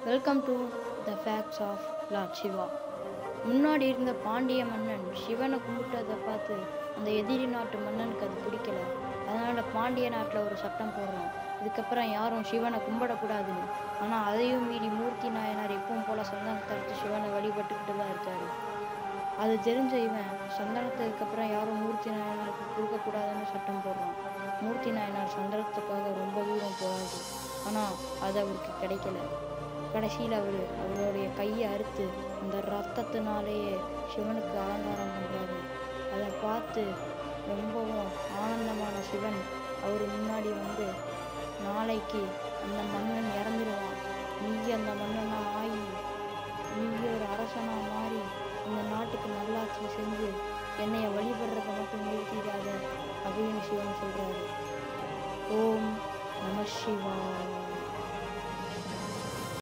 welcome to the facts of lord Shiva முன்னாடி இருந்த பாண்டிய மன்னன் சிவனை கும்பிட்டதை பார்த்து அந்த எதிரி நாட்டு மன்னனுக்கு அது பிடிக்கல அதனால் பாண்டிய நாட்டில் ஒரு சட்டம் போடுறோம் இதுக்கப்புறம் யாரும் சிவனை கும்பிடக்கூடாதுன்னு ஆனால் அதையும் மீறி மூர்த்தி நாயனார் எப்பவும் போல சந்தனத்தை அரைச்சு சிவனை வழிபட்டுக்கிட்டு தான் இருக்காரு அது தெரிஞ்ச இவன் சந்தனத்துக்கு அப்புறம் யாரும் மூர்த்தி நாயனாருக்கு கொடுக்கக்கூடாதுன்னு சட்டம் போடுறான் மூர்த்தி நாயனார் சந்தனத்துக்காக ரொம்ப தூரம் போறாரு ஆனால் அது அவருக்கு கிடைக்கல கடைசியில் அவர் அவருடைய கையை அறுத்து அந்த ரத்தத்தினாலேயே சிவனுக்கு அலங்காரம் பண்ணுறாரு அதை பார்த்து ரொம்பவும் ஆனந்தமான சிவன் அவர் முன்னாடி வந்து நாளைக்கு அந்த மன்னன் இறந்துருவான் நீ அந்த மன்னனா ஆகி நீ ஒரு அரசனா மாறி இந்த நாட்டுக்கு நல்லாட்சி செஞ்சு என்னைய வழிபடுறத மட்டும் நிறுத்திடாத அப்படின்னு சிவன் சொல்றாரு ஓம் நம சிவாய